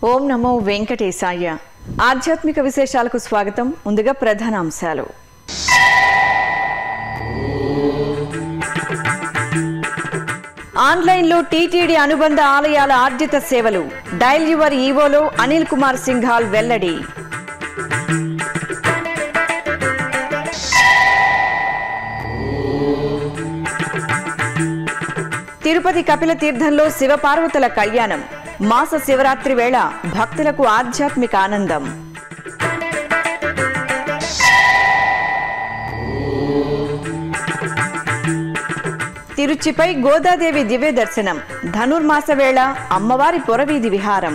ఓం నమో వెంకటేశాయ ఆధ్యాత్మిక విశేషాలకు స్వాగతం ముందుగా ప్రధాన అంశాలు ఆన్లైన్లో టీటీడీ అనుబంధ ఆలయాల ఆర్జిత సేవలు డైల్ యువర్ ఈవోలో అనిల్ కుమార్ సింఘాల్ వెల్లడి తిరుపతి కపిల తీర్థంలో శివపార్వతుల కళ్యాణం మాస శివరాత్రి వేళ భక్తులకు ఆధ్యాత్మిక ఆనందం తిరుచిపై గోదాదేవి దివ్య దర్శనం ధనుర్మాస వేళ అమ్మవారి పొరవీధి విహారం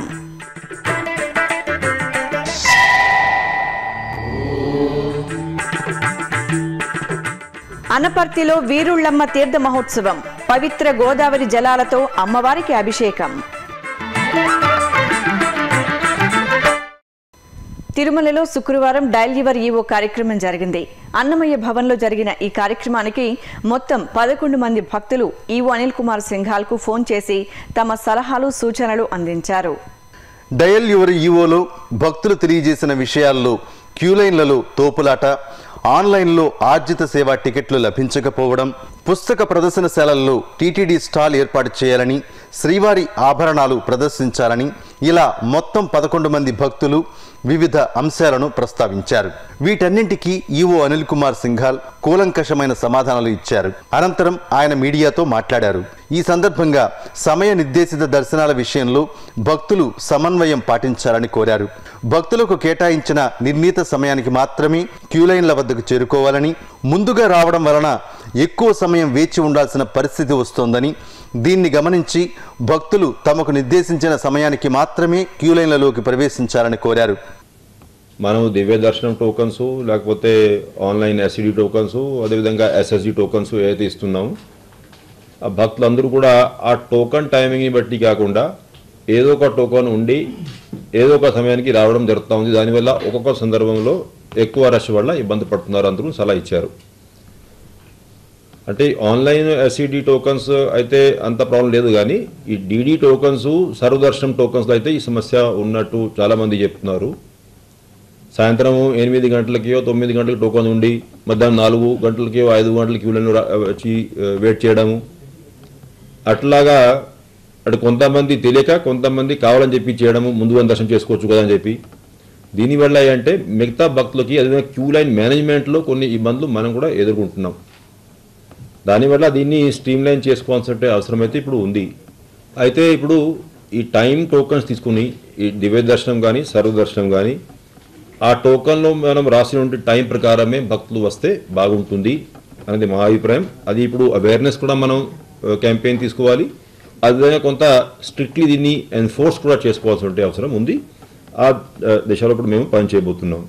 అనపర్తిలో వీరుళ్ళమ్మ తీర్థ మహోత్సవం పవిత్ర గోదావరి జలాలతో అమ్మవారికి అభిషేకం తిరుమలలో శుక్రవారం డైల్ యువర్ ఈవో కార్యక్రమం జరిగింది అన్నమయ్య భవన్లో జరిగిన ఈ కార్యక్రమానికి మొత్తం పదకొండు మంది భక్తులు ఈవో అనిల్ కుమార్ సింఘాల్కు ఫోన్ చేసి తమ సలహాలు సూచనలు అందించారు డయల్ యువర్ ఈవోలో భక్తులు తెలియజేసిన విషయాల్లో క్యూలైన్లలో తోపులాట ఆన్లైన్లో ఆర్జిత సేవా టికెట్లు లభించకపోవడం పుస్తక ప్రదర్శనశాలల్లో టీటీడీ స్టాల్ ఏర్పాటు చేయాలని శ్రీవారి ఆభరణాలు ప్రదర్శించాలని ఇలా మొత్తం పదకొండు మంది భక్తులు వివిధ అంశాలను ప్రస్తావించారు వీటన్నింటికీ ఈవో అనిల్ కుమార్ సింఘాల్ కూలంకషమైన సమాధానాలు ఇచ్చారు అనంతరం ఆయన మీడియాతో మాట్లాడారు ఈ సందర్భంగా సమయ నిర్దేశిత దర్శనాల విషయంలో భక్తులు సమన్వయం పాటించాలని కోరారు భక్తులకు కేటాయించిన నిర్ణీత సమయానికి మాత్రమే క్యూలైన్ల వద్దకు చేరుకోవాలని ముందుగా రావడం వలన ఎక్కువ సమయం వేచి ఉండాల్సిన పరిస్థితి వస్తోందని దీన్ని గమనించి భక్తులు తమకు నిర్దేశించిన సమయానికి మాత్రమే క్యూలైన్లలోకి ప్రవేశించాలని కోరారు మనం దివ్య దర్శనం టోకన్స్ లేకపోతే ఆన్లైన్ ఎస్సిడి టోకన్స్ అదేవిధంగా ఎస్ఎస్డి టోకన్స్ ఏదైతే ఇస్తున్నాము ఆ భక్తులందరూ కూడా ఆ టోకన్ టైమింగ్ని బట్టి కాకుండా ఏదో ఒక టోకన్ ఉండి ఏదో ఒక సమయానికి రావడం జరుగుతూ ఉంది దానివల్ల ఒక్కొక్క సందర్భంలో ఎక్కువ రష్ వల్ల ఇబ్బంది పడుతున్నారు అందరూ సలహా ఇచ్చారు అంటే ఆన్లైన్ ఎస్సిడి టోకన్స్ అయితే అంత ప్రాబ్లం లేదు కానీ ఈ డిడి టోకన్స్ సర్వదర్శనం టోకన్స్లో అయితే ఈ సమస్య ఉన్నట్టు చాలామంది చెప్తున్నారు సాయంత్రం ఎనిమిది గంటలకో తొమ్మిది గంటలకు టోకన్ ఉండి మధ్యాహ్నం నాలుగు గంటలకో ఐదు గంటలకి క్యూలను రా- వచ్చి ఆ, వెయిట్ చేయడము అట్లాగా అటు కొంతమంది తెలియక కొంతమంది కావాలని చెప్పి చేయడము ముందుగా దర్శనం చేసుకోవచ్చు కదా అని చెప్పి దీనివల్ల ఏంటంటే మిగతా భక్తులకి అదే క్యూ లైన్ మేనేజ్మెంట్లో కొన్ని ఇబ్బందులు మనం కూడా ఎదుర్కొంటున్నాం దానివల్ల దీన్ని స్ట్రీమ్ లైన్ చేసుకోవాల్సిన అవసరం అయితే ఇప్పుడు ఉంది అయితే ఇప్పుడు ఈ టైం టోకన్స్ తీసుకుని ఈ దివ్య దర్శనం కానీ సర్వ దర్శనం కానీ ఆ టోకన్లో మనం రాసినటువంటి టైం ప్రకారమే భక్తులు వస్తే బాగుంటుంది అనేది మా అభిప్రాయం అది ఇప్పుడు అవేర్నెస్ కూడా మనం క్యాంపెయిన్ తీసుకోవాలి అదేవిధంగా కొంత స్ట్రిక్ట్లీ దీన్ని ఎన్ఫోర్స్ కూడా చేసుకోవాల్సిన అవసరం ఉంది ఆ ఆ, దిశలో ఇప్పుడు మేము పని చేయబోతున్నాం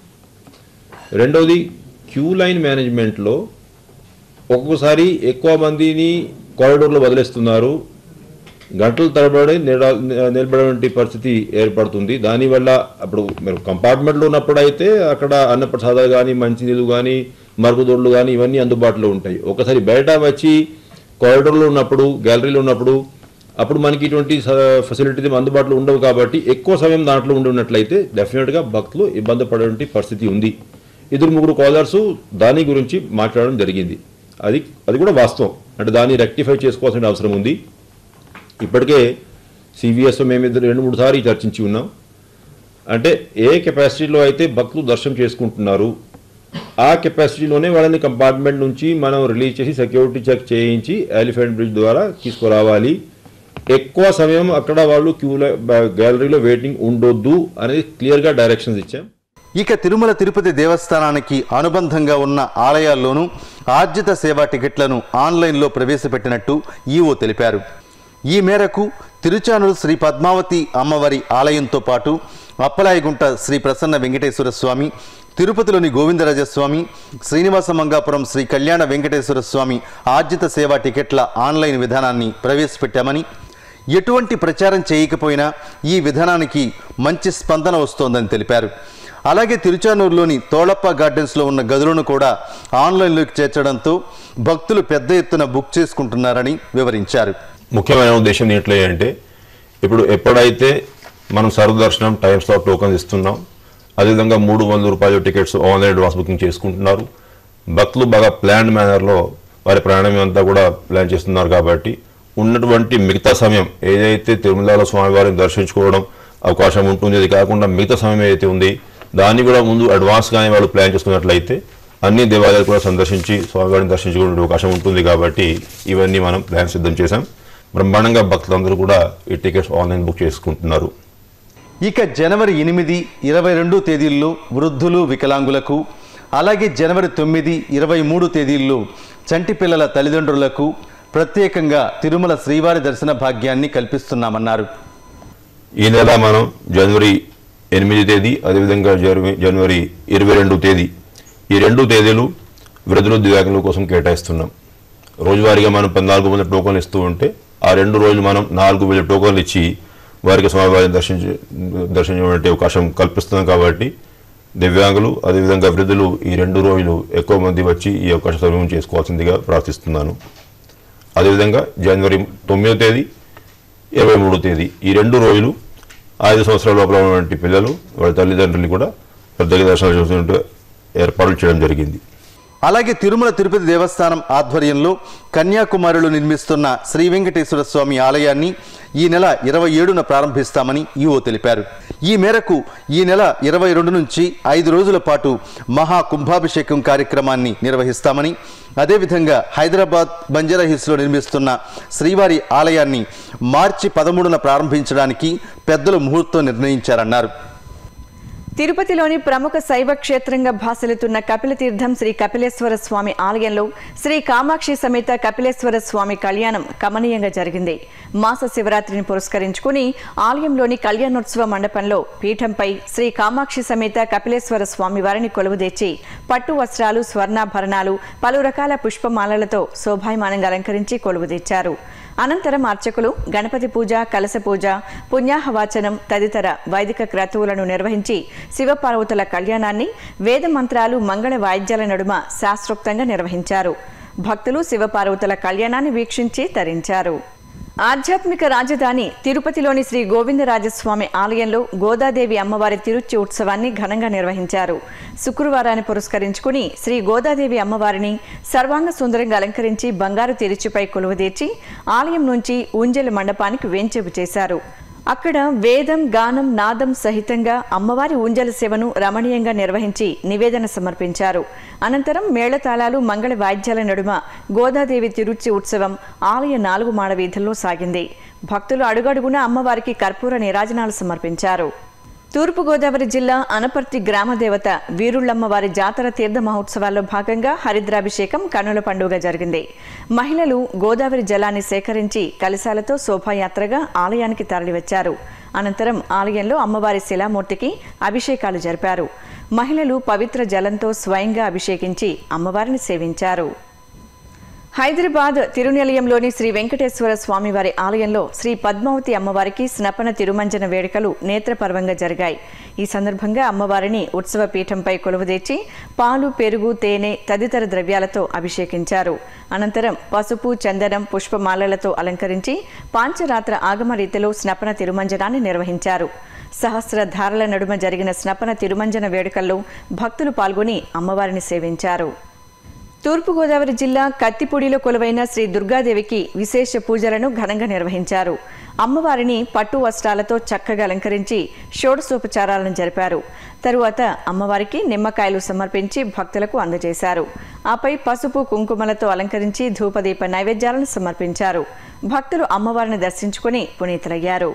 రెండవది క్యూ లైన్ మేనేజ్మెంట్లో ఒక్కొక్కసారి ఎక్కువ మందిని కారిడోర్లో వదిలేస్తున్నారు గంటల తరబడి నిల- నిలబడే పరిస్థితి ఏర్పడుతుంది దానివల్ల అప్పుడు మీరు కంపార్ట్మెంట్లో ఉన్నప్పుడు అయితే అక్కడ అన్నప్రసాదాలు కానీ మంచినీళ్ళు కానీ మరుగుదొడ్లు కానీ ఇవన్నీ అందుబాటులో ఉంటాయి ఒకసారి బయట వచ్చి కారిడోర్లో ఉన్నప్పుడు గ్యాలరీలో ఉన్నప్పుడు అప్పుడు మనకి ఇటువంటి ఫెసిలిటీస్ అందుబాటులో ఉండవు కాబట్టి ఎక్కువ సమయం దాంట్లో ఉండి ఉన్నట్లయితే డెఫినెట్గా భక్తులు ఇబ్బంది పడేటువంటి పరిస్థితి ఉంది ఇద్దరు ముగ్గురు కాలర్స్ దాని గురించి మాట్లాడడం జరిగింది అది అది కూడా వాస్తవం అంటే దాన్ని రెక్టిఫై చేసుకోవాల్సిన అవసరం ఉంది ఇప్పటికే సివిఎస్ మేము ఇద్దరు రెండు మూడు సార్లు చర్చించి ఉన్నాం అంటే ఏ కెపాసిటీలో అయితే భక్తులు దర్శనం చేసుకుంటున్నారు ఆ కెపాసిటీలోనే వాళ్ళని కంపార్ట్మెంట్ నుంచి మనం రిలీజ్ చేసి సెక్యూరిటీ చెక్ చేయించి ఎలిఫెంట్ బ్రిడ్జ్ ద్వారా తీసుకురావాలి ఎక్కువ సమయం అక్కడ వాళ్ళు క్యూలో గ్యాలరీలో వెయిటింగ్ ఉండొద్దు అనేది క్లియర్గా డైరెక్షన్స్ ఇచ్చాం ఇక తిరుమల తిరుపతి దేవస్థానానికి అనుబంధంగా ఉన్న ఆలయాల్లోనూ ఆర్జిత సేవా టికెట్లను ఆన్లైన్లో ప్రవేశపెట్టినట్టు ఈవో తెలిపారు ఈ మేరకు తిరుచానూరు శ్రీ పద్మావతి అమ్మవారి ఆలయంతో పాటు అప్పలాయగుంట శ్రీ ప్రసన్న వెంకటేశ్వర స్వామి తిరుపతిలోని గోవిందరాజస్వామి శ్రీనివాస మంగాపురం శ్రీ కళ్యాణ వెంకటేశ్వర స్వామి ఆర్జిత సేవా టికెట్ల ఆన్లైన్ విధానాన్ని ప్రవేశపెట్టామని ఎటువంటి ప్రచారం చేయకపోయినా ఈ విధానానికి మంచి స్పందన వస్తోందని తెలిపారు అలాగే తిరుచానూరులోని తోళప్ప గార్డెన్స్లో ఉన్న గదులను కూడా ఆన్లైన్లోకి చేర్చడంతో భక్తులు పెద్ద ఎత్తున బుక్ చేసుకుంటున్నారని వివరించారు ముఖ్యమైన ఉద్దేశం ఏంటంటే అంటే ఇప్పుడు ఎప్పుడైతే మనం సర్వదర్శనం టైమ్ స్లాట్ టోకన్స్ ఇస్తున్నాం అదేవిధంగా మూడు వందల రూపాయల టికెట్స్ ఆన్లైన్ అడ్వాన్స్ బుకింగ్ చేసుకుంటున్నారు భక్తులు బాగా ప్లాన్ మేనర్లో వారి ప్రయాణం అంతా కూడా ప్లాన్ చేస్తున్నారు కాబట్టి ఉన్నటువంటి మిగతా సమయం ఏదైతే తిరుమలలో స్వామివారిని దర్శించుకోవడం అవకాశం ఉంటుంది అది కాకుండా మిగతా సమయం ఏదైతే ఉంది దాన్ని కూడా ముందు అడ్వాన్స్గానే వాళ్ళు ప్లాన్ చేసుకున్నట్లయితే అన్ని దేవాలయాలు కూడా సందర్శించి స్వామివారిని దర్శించుకునే అవకాశం ఉంటుంది కాబట్టి ఇవన్నీ మనం ప్లాన్ సిద్ధం చేశాం బ్రహ్మాండంగా భక్తులందరూ కూడా ఈ టికెట్స్ ఆన్లైన్ బుక్ చేసుకుంటున్నారు ఇక జనవరి ఎనిమిది ఇరవై రెండు తేదీల్లో వృద్ధులు వికలాంగులకు అలాగే జనవరి తొమ్మిది ఇరవై మూడు తేదీల్లో చంటి పిల్లల తల్లిదండ్రులకు ప్రత్యేకంగా తిరుమల శ్రీవారి దర్శన భాగ్యాన్ని కల్పిస్తున్నామన్నారు ఈ నెల మనం జనవరి ఎనిమిది తేదీ అదేవిధంగా జనవరి జనవరి ఇరవై రెండు తేదీ ఈ రెండు తేదీలు వృద్ధులు దివ్యాంగుల కోసం కేటాయిస్తున్నాం రోజువారీగా మనం పద్నాలుగు వందల టోకన్లు ఇస్తూ ఉంటే ఆ రెండు రోజులు మనం నాలుగు వేల టోకన్లు ఇచ్చి వారికి స్వామివారిని దర్శించే దర్శించే అవకాశం కల్పిస్తున్నాం కాబట్టి దివ్యాంగులు అదేవిధంగా వృద్ధులు ఈ రెండు రోజులు ఎక్కువ మంది వచ్చి ఈ అవకాశం సద్వినియోగం చేసుకోవాల్సిందిగా ప్రార్థిస్తున్నాను అదేవిధంగా జనవరి తొమ్మిదో తేదీ ఇరవై మూడో తేదీ ఈ రెండు రోజులు ఐదు సంవత్సరాల లోపల ఉన్నటువంటి పిల్లలు వాళ్ళ తల్లిదండ్రులు కూడా పెద్దగా దర్శనం చూసినట్టు ఏర్పాట్లు చేయడం జరిగింది అలాగే తిరుమల తిరుపతి దేవస్థానం ఆధ్వర్యంలో కన్యాకుమారిలో నిర్మిస్తున్న శ్రీ వెంకటేశ్వర స్వామి ఆలయాన్ని ఈ నెల ఇరవై ఏడున ప్రారంభిస్తామని ఈఓ తెలిపారు ఈ మేరకు ఈ నెల ఇరవై రెండు నుంచి ఐదు రోజుల పాటు మహా కుంభాభిషేకం కార్యక్రమాన్ని నిర్వహిస్తామని అదేవిధంగా హైదరాబాద్ బంజారా హిల్స్లో నిర్మిస్తున్న శ్రీవారి ఆలయాన్ని మార్చి పదమూడున ప్రారంభించడానికి పెద్దలు ముహూర్తం నిర్ణయించారన్నారు తిరుపతిలోని ప్రముఖ శైవ క్షేత్రంగా భాసలుతున్న కపిలతీర్థం శ్రీ కపిలేశ్వర స్వామి ఆలయంలో శ్రీ కామాక్షి సమేత కపిలేశ్వర స్వామి కళ్యాణం కమనీయంగా జరిగింది మాస శివరాత్రిని పురస్కరించుకుని ఆలయంలోని కళ్యాణోత్సవ మండపంలో పీఠంపై శ్రీ కామాక్షి సమేత కపిలేశ్వర స్వామి వారిని కొలువుదీర్చి పట్టు వస్త్రాలు స్వర్ణాభరణాలు పలు రకాల పుష్పమాలలతో శోభాయమానంగా అలంకరించి కొలువుదీర్చారు అనంతరం అర్చకులు గణపతి పూజ కలశ పూజ పుణ్యాహవాచనం తదితర వైదిక క్రతువులను నిర్వహించి శివపార్వతుల కళ్యాణాన్ని వేద మంత్రాలు మంగళ వాయిద్యాల నడుమ శాస్త్రోక్తంగా నిర్వహించారు భక్తులు శివపార్వతుల కళ్యాణాన్ని వీక్షించి తరించారు ఆధ్యాత్మిక రాజధాని తిరుపతిలోని శ్రీ గోవిందరాజస్వామి ఆలయంలో గోదాదేవి అమ్మవారి తిరుచి ఉత్సవాన్ని ఘనంగా నిర్వహించారు శుక్రవారాన్ని పురస్కరించుకుని శ్రీ గోదాదేవి అమ్మవారిని సర్వాంగ సుందరంగా అలంకరించి బంగారు తిరుచిపై కొలువుదీర్చి ఆలయం నుంచి ఊంజల మండపానికి వేంచేపు చేశారు అక్కడ వేదం గానం నాదం సహితంగా అమ్మవారి ఊంజల సేవను రమణీయంగా నిర్వహించి నివేదన సమర్పించారు అనంతరం మేళతాళాలు మంగళ వాయిద్యాల నడుమ గోదాదేవి తిరుచి ఉత్సవం ఆలయ నాలుగు మాడ వీధుల్లో సాగింది భక్తులు అడుగడుగున అమ్మవారికి కర్పూర నీరాజనాలు సమర్పించారు తూర్పుగోదావరి జిల్లా అనపర్తి గ్రామ దేవత వీరుళ్ళమ్మవారి జాతర తీర్థ మహోత్సవాల్లో భాగంగా హరిద్రాభిషేకం కన్నుల పండుగ జరిగింది మహిళలు గోదావరి జలాన్ని సేకరించి కలశాలతో శోభాయాత్రగా ఆలయానికి తరలివచ్చారు అనంతరం ఆలయంలో అమ్మవారి శిలామూర్తికి అభిషేకాలు జరిపారు మహిళలు పవిత్ర జలంతో స్వయంగా అభిషేకించి అమ్మవారిని సేవించారు హైదరాబాద్ తిరునిలయంలోని శ్రీ వెంకటేశ్వర స్వామివారి ఆలయంలో శ్రీ పద్మావతి అమ్మవారికి స్నపన తిరుమంజన వేడుకలు నేత్రపర్వంగా జరిగాయి ఈ సందర్భంగా అమ్మవారిని ఉత్సవ పీఠంపై కొలువుదీర్చి పాలు పెరుగు తేనె తదితర ద్రవ్యాలతో అభిషేకించారు అనంతరం పసుపు చందనం పుష్పమాలలతో అలంకరించి పాంచరాత్ర ఆగమ రీతిలో స్నపన తిరుమంజనాన్ని నిర్వహించారు సహస్ర ధారల నడుమ జరిగిన స్నపన తిరుమంజన వేడుకల్లో భక్తులు పాల్గొని అమ్మవారిని సేవించారు తూర్పుగోదావరి జిల్లా కత్తిపూడిలో కొలువైన శ్రీ దుర్గాదేవికి విశేష పూజలను ఘనంగా నిర్వహించారు అమ్మవారిని పట్టు వస్త్రాలతో చక్కగా అలంకరించి షోడశోపచారాలను జరిపారు తరువాత అమ్మవారికి నిమ్మకాయలు సమర్పించి భక్తులకు అందజేశారు ఆపై పసుపు కుంకుమలతో అలంకరించి ధూపదీప నైవేద్యాలను సమర్పించారు భక్తులు అమ్మవారిని దర్శించుకుని పునీతులయ్యారు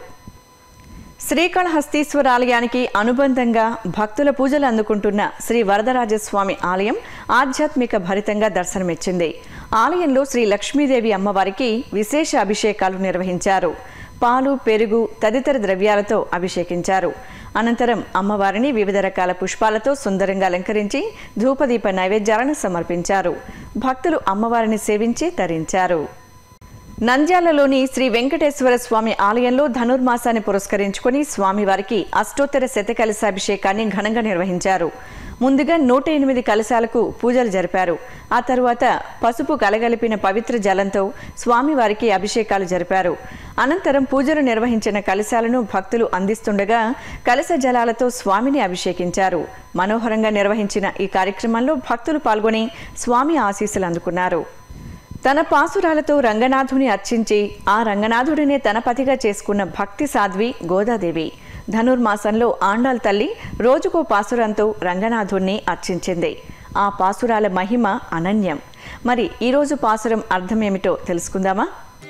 శ్రీకాళహస్తీశ్వర ఆలయానికి అనుబంధంగా భక్తుల పూజలు అందుకుంటున్న శ్రీ వరదరాజస్వామి ఆలయం ఆధ్యాత్మిక భరితంగా దర్శనమిచ్చింది ఆలయంలో శ్రీ లక్ష్మీదేవి అమ్మవారికి విశేష అభిషేకాలు నిర్వహించారు పాలు పెరుగు తదితర ద్రవ్యాలతో అభిషేకించారు అనంతరం అమ్మవారిని వివిధ రకాల పుష్పాలతో సుందరంగా అలంకరించి ధూపదీప నైవేద్యాలను సమర్పించారు భక్తులు అమ్మవారిని సేవించి తరించారు నంద్యాలలోని శ్రీ వెంకటేశ్వర స్వామి ఆలయంలో ధనుర్మాసాన్ని పురస్కరించుకుని స్వామివారికి అష్టోత్తర శతకలశాభిషేకాన్ని ఘనంగా నిర్వహించారు ముందుగా నూట ఎనిమిది కలశాలకు పూజలు జరిపారు ఆ తరువాత పసుపు కలగలిపిన పవిత్ర జలంతో స్వామివారికి అభిషేకాలు జరిపారు అనంతరం పూజలు నిర్వహించిన కలశాలను భక్తులు అందిస్తుండగా కలశ జలాలతో స్వామిని అభిషేకించారు మనోహరంగా నిర్వహించిన ఈ కార్యక్రమంలో భక్తులు పాల్గొని స్వామి ఆశీస్సులు అందుకున్నారు తన పాసురాలతో రంగనాథుని అర్చించి ఆ రంగనాథుడినే తన పతిగా చేసుకున్న భక్తి సాధ్వి గోదాదేవి ధనుర్మాసంలో ఆండాల్ తల్లి రోజుకో పాసురంతో రంగనాథుణ్ణి అర్చించింది ఆ పాసురాల మహిమ అనన్యం మరి ఈరోజు పాసురం అర్థమేమిటో తెలుసుకుందామా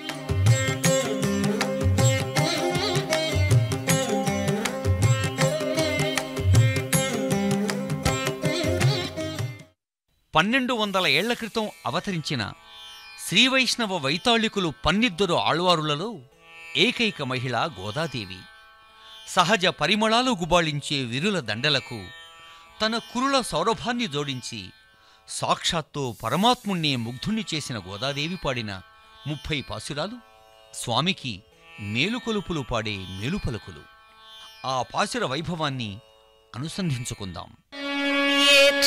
పన్నెండు వందల ఏళ్ల క్రితం అవతరించిన శ్రీవైష్ణవ వైతాళికులు పన్నిద్దరు ఆళ్వారులలో ఏకైక మహిళ గోదాదేవి సహజ పరిమళాలు గుబాళించే విరుల దండలకు తన కురుల సౌరభాన్ని జోడించి సాక్షాత్తు పరమాత్ముణ్ణే ముగ్ధుణ్ణి చేసిన గోదాదేవి పాడిన ముప్పై పాసురాలు స్వామికి మేలుకొలుపులు పాడే మేలుపలుకులు ఆ పాసుర వైభవాన్ని అనుసంధించుకుందాం ஏற்ற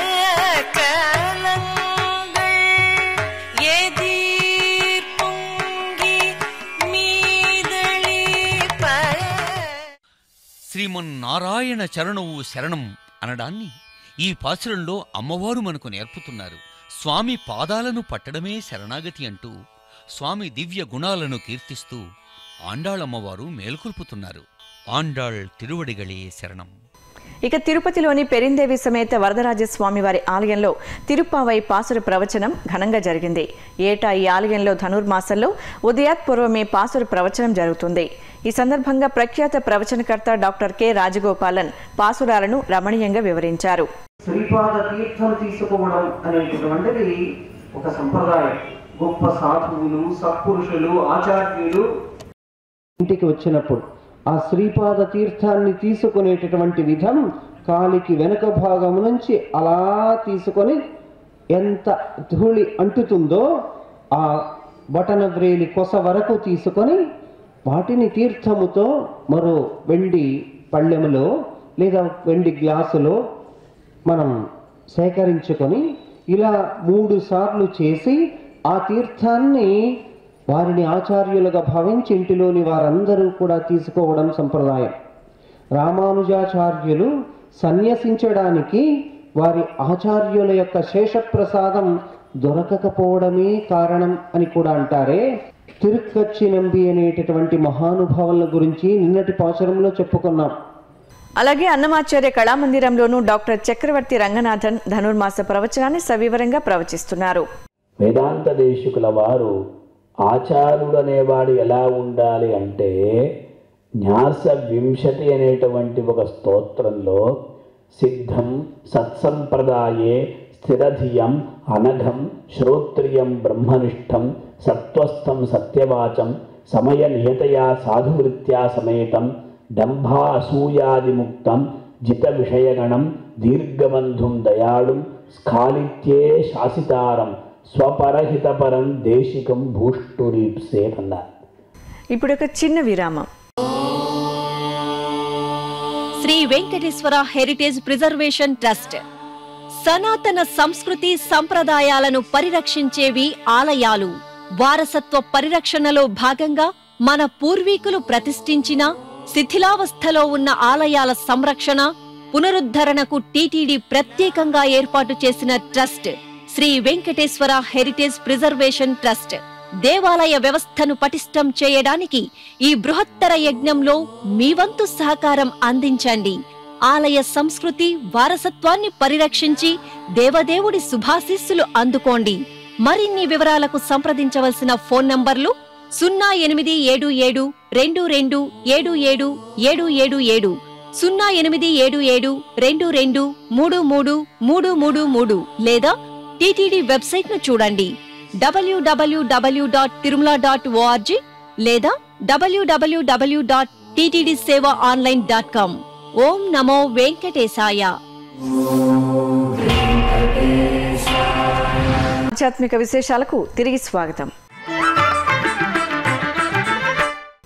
கலங்கள் எதிர் பொங்கி மீதளிப்ப శ్రీమన్నారాయణ చరణవు శరణం అనడాన్ని ఈ పాసురంలో అమ్మవారు మనకు నేర్పుతున్నారు స్వామి పాదాలను పట్టడమే శరణాగతి అంటూ స్వామి దివ్య గుణాలను కీర్తిస్తూ ఆండాళమ్మవారు మేల్కొల్పుతున్నారు ఆండాళ్ తిరువడిగళే శరణం ఇక తిరుపతిలోని పెరిందేవి సమేత వరదరాజస్వామి వారి ఆలయంలో తిరుప్పావై పాసుర ప్రవచనం ఘనంగా జరిగింది ఏటా ఈ ఆలయంలో ధనుర్మాసంలో ఉదయాత్పూర్వమే పాసుర ప్రవచనం జరుగుతుంది ఈ సందర్భంగా ప్రఖ్యాత ప్రవచనకర్త డాక్టర్ కె రాజగోపాలన్ పాసురాలను రమణీయంగా వివరించారు శ్రీపాద తీర్థం తీసుకోవడం అనేటటువంటిది ఒక సంప్రదాయం గొప్ప సాధువులు సత్పురుషులు ఆచార్యులు ఇంటికి వచ్చినప్పుడు ఆ శ్రీపాద తీర్థాన్ని తీసుకునేటటువంటి విధం కాలికి వెనుక భాగం నుంచి అలా తీసుకొని ఎంత ధూళి అంటుతుందో ఆ బటన వ్రేలి కొస వరకు తీసుకొని వాటిని తీర్థముతో మరో వెండి పళ్ళెములో లేదా వెండి గ్లాసులో మనం సేకరించుకొని ఇలా మూడు సార్లు చేసి ఆ తీర్థాన్ని వారిని ఆచార్యులుగా భావించి ఇంటిలోని వారందరూ కూడా తీసుకోవడం సంప్రదాయం రామానుజాచార్యులు సన్యసించడానికి వారి ఆచార్యుల యొక్క శేషప్రసాదం దొరకకపోవడమే కారణం అని కూడా అంటారే తిరుక్కచ్చి నంబి అనేటటువంటి మహానుభావుల గురించి నిన్నటి పాచరంలో చెప్పుకున్నాం అలాగే అన్నమాచార్య కళామందిరంలోనూ డాక్టర్ చక్రవర్తి రంగనాథన్ ధనుర్మాస ప్రవచనాన్ని సవివరంగా ప్రవచిస్తున్నారు వేదాంత దేశికుల వారు ఆచారుడనేవాడు ఎలా ఉండాలి అంటే న్యాస వింశతి అనేటువంటి ఒక స్తోత్రంలో సిద్ధం సత్సంప్రదాయే స్థిరధియం అనఘం శ్రోత్రియం బ్రహ్మనిష్టం సత్వస్థం సత్యవాచం సమయ నియతయా సాధువృత్యా సమేతం డంభా అసూయాదిముక్తం జిత విషయగణం దీర్ఘబంధుం దయాళుం స్ఖాళిత్యే శాసితారం స్వపరహితపరం దేశికం భూష్టురీప్సేటన్నారు ఇప్పుడు ఒక చిన్న విరామం Sri Venkateswara heritage preservation trust సనాతన సంస్కృతి సంప్రదాయాలను పరిరక్షించేవి ఆలయాలు వారసత్వ పరిరక్షణలో భాగంగా మన పూర్వీకులు ప్రతిష్ఠించిన శిథిలావస్థలో ఉన్న ఆలయాల సంరక్షణ పునరుద్ధరణకు టీటీడీ ప్రత్యేకంగా ఏర్పాటు చేసిన trust Sri Venkateswara heritage preservation trust దేవాలయ వ్యవస్థను పటిష్టం చేయడానికి ఈ బృహత్తర యజ్ఞంలో మీ వంతు సహకారం అందించండి ఆలయ సంస్కృతి వారసత్వాన్ని పరిరక్షించి దేవదేవుడి శుభాశీస్సులు అందుకోండి మరిన్ని వివరాలకు సంప్రదించవలసిన ఫోన్ నంబర్లు సున్నా ఎనిమిది ఏడు ఏడు రెండు రెండు ఏడు ఏడు ఏడు ఏడు ఏడు సున్నా ఎనిమిది ఏడు ఏడు రెండు రెండు మూడు మూడు మూడు మూడు మూడు లేదా టీటీడీ వెబ్సైట్ ను చూడండి WWW dot Tirumala dot ORG లేదా WWW dot TTD seva online dot com ఓం నమో వెంకటేశాయ ఆధ్యాత్మిక విశేషాలకు తిరిగి స్వాగతం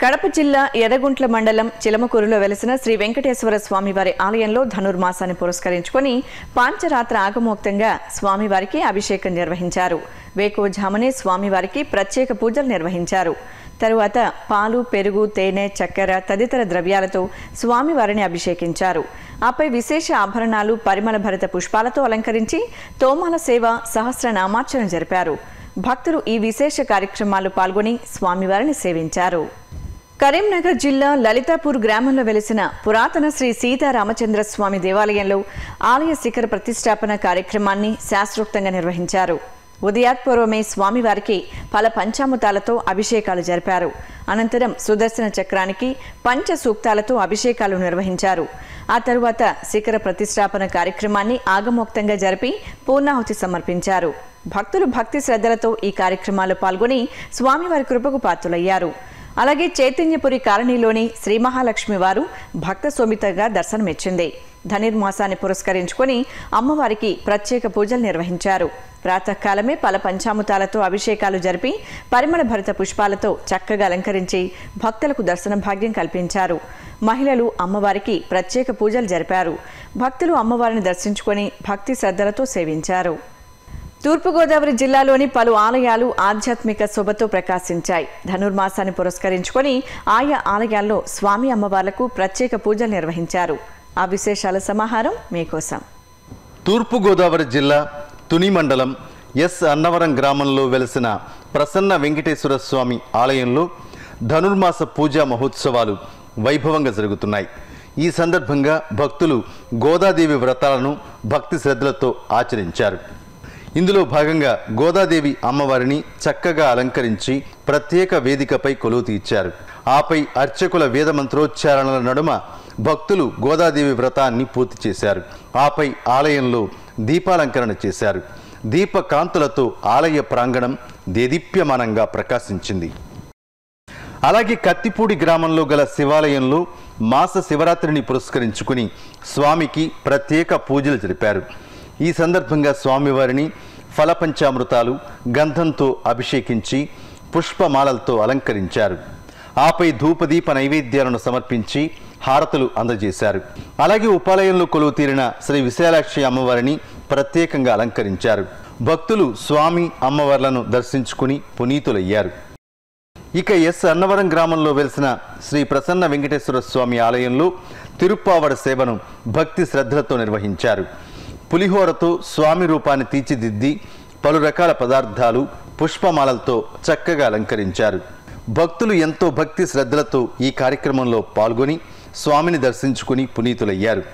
కడప జిల్లా ఎర్రగుంట్ల మండలం చిలమకూరులో వెలిసిన శ్రీ వెంకటేశ్వర స్వామివారి ఆలయంలో ధనుర్మాసాన్ని పురస్కరించుకొని పాంచరాత్ర ఆగమోక్తంగా స్వామివారికి అభిషేకం నిర్వహించారు వేకువజామునే స్వామివారికి ప్రత్యేక పూజలు నిర్వహించారు తరువాత పాలు పెరుగు తేనె చక్కెర తదితర ద్రవ్యాలతో స్వామివారిని అభిషేకించారు ఆపై విశేష ఆభరణాలు పరిమళ భరిత పుష్పాలతో అలంకరించి తోమాల సేవ సహస్రనామార్చన జరిపారు భక్తులు ఈ విశేష కార్యక్రమాల్లో పాల్గొని స్వామివారిని సేవించారు కరీంనగర్ జిల్లా లలితాపూర్ గ్రామంలో వెలిసిన పురాతన శ్రీ సీతారామచంద్ర స్వామి దేవాలయంలో ఆలయ శిఖర ప్రతిష్టాపన కార్యక్రమాన్ని శాస్త్రోక్తంగా నిర్వహించారు ఉదయాత్పూర్వమే స్వామివారికి పల పంచామృతాలతో అభిషేకాలు జరిపారు అనంతరం సుదర్శన చక్రానికి పంచ సూక్తాలతో అభిషేకాలు నిర్వహించారు ఆ తరువాత శిఖర ప్రతిష్టాపన కార్యక్రమాన్ని ఆగమోక్తంగా జరిపి పూర్ణాహుతి సమర్పించారు భక్తులు భక్తి శ్రద్ధలతో ఈ కార్యక్రమాల్లో పాల్గొని స్వామివారి కృపకు పాత్రులయ్యారు అలాగే చైతన్యపురి కాలనీలోని శ్రీ మహాలక్ష్మి వారు భక్త సోమితగా దర్శనమిచ్చింది ధనుర్మాసాన్ని పురస్కరించుకొని అమ్మవారికి ప్రత్యేక పూజలు నిర్వహించారు ప్రాతకాలమే పల పంచామృతాలతో అభిషేకాలు జరిపి పరిమళ భరిత పుష్పాలతో చక్కగా అలంకరించి భక్తులకు దర్శన భాగ్యం కల్పించారు మహిళలు అమ్మవారికి ప్రత్యేక పూజలు జరిపారు భక్తులు అమ్మవారిని దర్శించుకొని భక్తి శ్రద్ధలతో సేవించారు తూర్పుగోదావరి జిల్లాలోని పలు ఆలయాలు ఆధ్యాత్మిక శోభతో ప్రకాశించాయి ధనుర్మాసాన్ని పురస్కరించుకొని ఆయా ఆలయాల్లో స్వామి అమ్మవార్లకు ప్రత్యేక పూజలు నిర్వహించారు ఆ విశేషాల సమాహారం మీకోసం తూర్పుగోదావరి జిల్లా తుని మండలం ఎస్ అన్నవరం గ్రామంలో వెలిసిన ప్రసన్న వెంకటేశ్వర స్వామి ఆలయంలో ధనుర్మాస పూజా మహోత్సవాలు వైభవంగా జరుగుతున్నాయి ఈ సందర్భంగా భక్తులు గోదాదేవి వ్రతాలను భక్తి శ్రద్ధలతో ఆచరించారు ఇందులో భాగంగా గోదాదేవి అమ్మవారిని చక్కగా అలంకరించి ప్రత్యేక వేదికపై కొలువు తీర్చారు ఆపై అర్చకుల వేద మంత్రోచ్చారణల నడుమ భక్తులు గోదాదేవి వ్రతాన్ని పూర్తి చేశారు ఆపై ఆలయంలో దీపాలంకరణ చేశారు దీప కాంతులతో ఆలయ ప్రాంగణం దేదీప్యమానంగా ప్రకాశించింది అలాగే కత్తిపూడి గ్రామంలో గల శివాలయంలో మాస శివరాత్రిని పురస్కరించుకుని స్వామికి ప్రత్యేక పూజలు జరిపారు ఈ సందర్భంగా స్వామివారిని ఫలపంచామృతాలు గంధంతో అభిషేకించి పుష్పమాలలతో అలంకరించారు ఆపై ధూపదీప నైవేద్యాలను సమర్పించి హారతులు అందజేశారు అలాగే ఉపాలయంలో కొలువు తీరిన శ్రీ విశాలాక్షి అమ్మవారిని ప్రత్యేకంగా అలంకరించారు భక్తులు స్వామి అమ్మవార్లను దర్శించుకుని పునీతులయ్యారు ఇక ఎస్ అన్నవరం గ్రామంలో వెలిసిన శ్రీ ప్రసన్న వెంకటేశ్వర స్వామి ఆలయంలో తిరుప్పావడ సేవను భక్తి శ్రద్ధలతో నిర్వహించారు పులిహోరతో స్వామి రూపాన్ని తీర్చిదిద్ది పలు రకాల పదార్థాలు పుష్పమాలలతో చక్కగా అలంకరించారు భక్తులు ఎంతో భక్తి శ్రద్ధలతో ఈ కార్యక్రమంలో పాల్గొని స్వామిని దర్శించుకుని పునీతులయ్యారు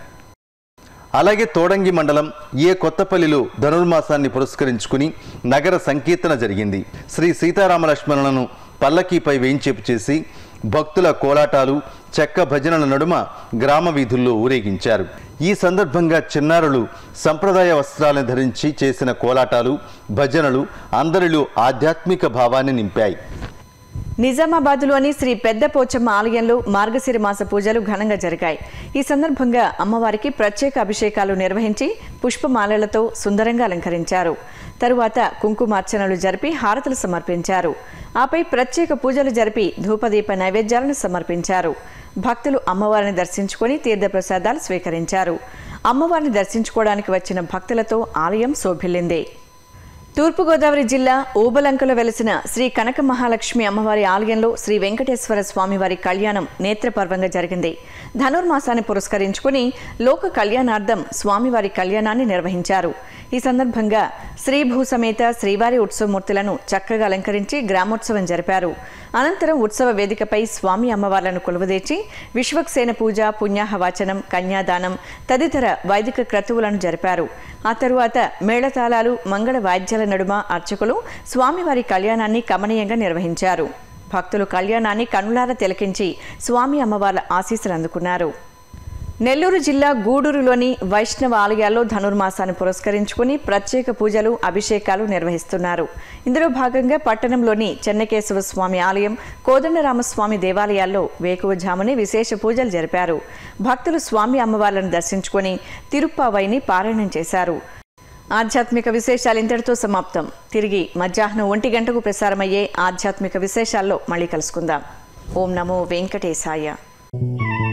అలాగే తోడంగి మండలం ఏ కొత్తపల్లిలో ధనుర్మాసాన్ని పురస్కరించుకుని నగర సంకీర్తన జరిగింది శ్రీ సీతారామ లక్ష్మణులను పల్లకీపై వేయించేపు చేసి భక్తుల కోలాటాలు చెక్క భజనల నడుమ గ్రామ వీధుల్లో ఊరేగించారు ఈ సందర్భంగా చిన్నారులు సంప్రదాయ వస్త్రాలను ధరించి చేసిన కోలాటాలు భజనలు అందరిలో ఆధ్యాత్మిక భావాన్ని నింపాయి నిజామాబాద్లోని శ్రీ పెద్ద పోచమ్మ ఆలయంలో మార్గశిర మాస పూజలు ఘనంగా జరిగాయి ఈ సందర్భంగా అమ్మవారికి ప్రత్యేక అభిషేకాలు నిర్వహించి పుష్పమాలలతో సుందరంగా అలంకరించారు తరువాత కుంకుమార్చనలు జరిపి హారతులు సమర్పించారు ఆపై ప్రత్యేక పూజలు జరిపి ధూపదీప నైవేద్యాలను సమర్పించారు భక్తులు అమ్మవారిని దర్శించుకొని తీర్థప్రసాదాలు స్వీకరించారు అమ్మవారిని దర్శించుకోవడానికి వచ్చిన భక్తులతో ఆలయం శోభిల్లింది తూర్పుగోదావరి జిల్లా ఊబలంకలో వెలిసిన శ్రీ కనక మహాలక్ష్మి అమ్మవారి ఆలయంలో శ్రీ వెంకటేశ్వర స్వామివారి కళ్యాణం నేత్రపర్వంగా జరిగింది ధనుర్మాసాన్ని పురస్కరించుకుని లోక కళ్యాణార్థం స్వామివారి కళ్యాణాన్ని నిర్వహించారు ఈ సందర్భంగా శ్రీ భూసమేత శ్రీవారి ఉత్సవమూర్తులను చక్కగా అలంకరించి గ్రామోత్సవం జరిపారు అనంతరం ఉత్సవ వేదికపై స్వామి అమ్మవార్లను కొలువదీర్చి విశ్వక్సేన పూజ పుణ్యాహవాచనం కన్యాదానం తదితర వైదిక క్రతువులను జరిపారు ఆ తరువాత మేళతాళాలు మంగళ వాద్యాల నడుమ అర్చకులు స్వామివారి కళ్యాణాన్ని కమనీయంగా నిర్వహించారు భక్తులు కళ్యాణాన్ని కనులార తిలకించి స్వామి అమ్మవార్ల ఆశీస్సులు అందుకున్నారు నెల్లూరు జిల్లా గూడూరులోని వైష్ణవ ఆలయాల్లో ధనుర్మాసాన్ని పురస్కరించుకుని ప్రత్యేక పూజలు అభిషేకాలు నిర్వహిస్తున్నారు ఇందులో భాగంగా పట్టణంలోని చెన్నకేశవ స్వామి ఆలయం కోదండరామస్వామి దేవాలయాల్లో వేకువజామునే విశేష పూజలు జరిపారు భక్తులు స్వామి అమ్మవార్లను దర్శించుకొని తిరుప్పావైని పారాయణం చేశారు ఆధ్యాత్మిక విశేషాలు ఇంతటితో సమాప్తం తిరిగి మధ్యాహ్నం ఒంటి గంటకు ప్రసారమయ్యే ఆధ్యాత్మిక విశేషాల్లో మళ్ళీ కలుసుకుందాం ఓం నమో వెంకటేశాయ